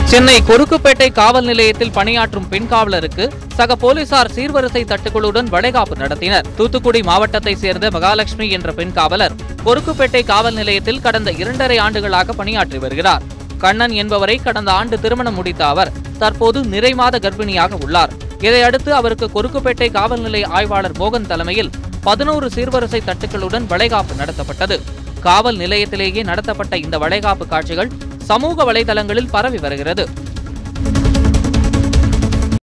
சென்னை கொருக்குப்பேட்டை காவல் நிலையத்தில் பணியாற்றும் பெண் காவலருக்கு சக போலீசார் சீர்வரிசை தட்டுகளுடன் வளைகாப்பு நடத்தினர் தூத்துக்குடி மாவட்டத்தை சேர்ந்த மகாலட்சுமி என்ற பெண் காவலர் கொருக்குப்பேட்டை காவல் நிலையத்தில் கடந்த இரண்டரை ஆண்டுகளாக பணியாற்றி வருகிறார் கண்ணன் என்பவரை கடந்த ஆண்டு திருமணம் முடித்த அவர் தற்போது நிறைமாத கர்ப்பிணியாக உள்ளார் இதையடுத்து அவருக்கு கொருக்குப்பேட்டை காவல் நிலைய ஆய்வாளர் மோகன் தலைமையில் பதினோரு சீர்வரிசை தட்டுகளுடன் வளைகாப்பு நடத்தப்பட்டது காவல் நிலையத்திலேயே நடத்தப்பட்ட இந்த வளைகாப்பு காட்சிகள் சமூக வலைதளங்களில் பரவி வருகிறது